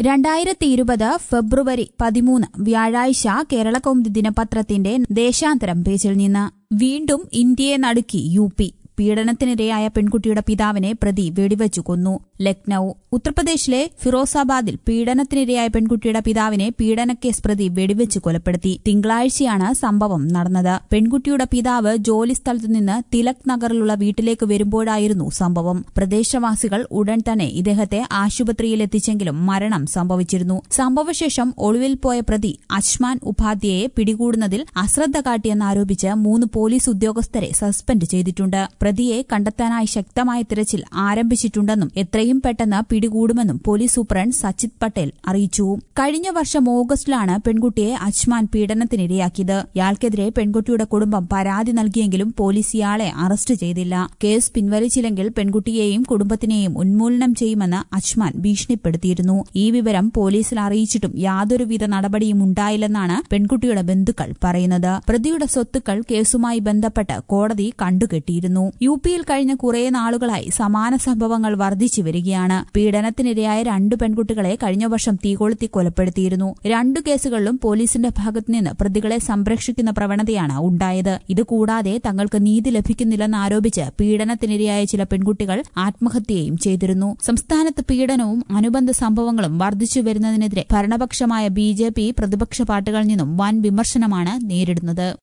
രണ്ടായിരത്തി ഇരുപത് ഫെബ്രുവരി പതിമൂന്ന് വ്യാഴാഴ്ച കേരളകൗമുദി ദിനപത്രത്തിന്റെ ദേശാന്തരം പേജിൽ നിന്ന് വീണ്ടും ഇന്ത്യയെ നടുക്കി യു പി പീഡനത്തിനിരയായ പെൺകുട്ടിയുടെ പിതാവിനെ പ്രതി വെടിവെച്ചു കൊന്നു ലക്നൌ ഉത്തർപ്രദേശിലെ ഫിറോസാബാദിൽ പീഡനത്തിനിരയായ പെൺകുട്ടിയുടെ പിതാവിനെ പീഡനക്കേസ് പ്രതി വെടിവെച്ച് കൊലപ്പെടുത്തി തിങ്കളാഴ്ചയാണ് സംഭവം നടന്നത് പെൺകുട്ടിയുടെ പിതാവ് ജോലിസ്ഥലത്തു നിന്ന് തിലക് നഗറിലുള്ള വീട്ടിലേക്ക് വരുമ്പോഴായിരുന്നു സംഭവം പ്രദേശവാസികൾ ഉടൻ തന്നെ ഇദ്ദേഹത്തെ ആശുപത്രിയിൽ എത്തിച്ചെങ്കിലും മരണം സംഭവിച്ചിരുന്നു സംഭവശേഷം ഒളിവിൽ പോയ പ്രതി അജ്മാൻ ഉപാധ്യയെ പിടികൂടുന്നതിൽ അശ്രദ്ധ കാട്ടിയെന്നാരോപിച്ച് മൂന്ന് പോലീസ് ഉദ്യോഗസ്ഥരെ സസ്പെൻഡ് ചെയ്തിട്ടുണ്ട് പ്രതിയെ കണ്ടെത്താനായി ശക്തമായ തിരച്ചിൽ ആരംഭിച്ചിട്ടുണ്ടെന്നും എത്രയും പെട്ടെന്ന് പിടികൂടുമെന്നും പോലീസ് സൂപ്രണ്ട് സച്ചിത് പട്ടേൽ അറിയിച്ചു കഴിഞ്ഞ വർഷം ഓഗസ്റ്റിലാണ് പെൺകുട്ടിയെ അജ്മാൻ പീഡനത്തിനിരയാക്കിയത് ഇയാൾക്കെതിരെ പെൺകുട്ടിയുടെ കുടുംബം പരാതി നൽകിയെങ്കിലും പോലീസ് ഇയാളെ അറസ്റ്റ് ചെയ്തില്ല കേസ് പിൻവലിച്ചില്ലെങ്കിൽ പെൺകുട്ടിയെയും കുടുംബത്തിനെയും ഉന്മൂലനം ചെയ്യുമെന്ന് അജ്മാൻ ഭീഷണിപ്പെടുത്തിയിരുന്നു ഈ വിവരം പോലീസിൽ അറിയിച്ചിട്ടും യാതൊരുവിധ നടപടിയും ഉണ്ടായില്ലെന്നാണ് പെൺകുട്ടിയുടെ ബന്ധുക്കൾ പറയുന്നത് പ്രതിയുടെ സ്വത്തുക്കൾ കേസുമായി ബന്ധപ്പെട്ട് കോടതി കണ്ടുകെട്ടിയിരുന്നു യു പിയിൽ കഴിഞ്ഞ കുറേ നാളുകളായി സമാന സംഭവങ്ങൾ വർദ്ധിച്ചു വരികയാണ് പീഡനത്തിനിരയായ രണ്ടു പെൺകുട്ടികളെ കഴിഞ്ഞ വർഷം തീകൊളുത്തി കൊലപ്പെടുത്തിയിരുന്നു രണ്ടു കേസുകളിലും പോലീസിന്റെ ഭാഗത്തുനിന്ന് പ്രതികളെ സംരക്ഷിക്കുന്ന പ്രവണതയാണ് ഉണ്ടായത് ഇതുകൂടാതെ തങ്ങൾക്ക് നീതി ലഭിക്കുന്നില്ലെന്ന് ആരോപിച്ച് പീഡനത്തിനിരയായ ചില പെൺകുട്ടികൾ ആത്മഹത്യയും ചെയ്തിരുന്നു സംസ്ഥാനത്ത് പീഡനവും അനുബന്ധ സംഭവങ്ങളും വർദ്ധിച്ചു വരുന്നതിനെതിരെ ഭരണപക്ഷമായ ബി ജെ പി പ്രതിപക്ഷ പാർട്ടികളിൽ നിന്നും വൻ വിമർശനമാണ് നേരിടുന്നത്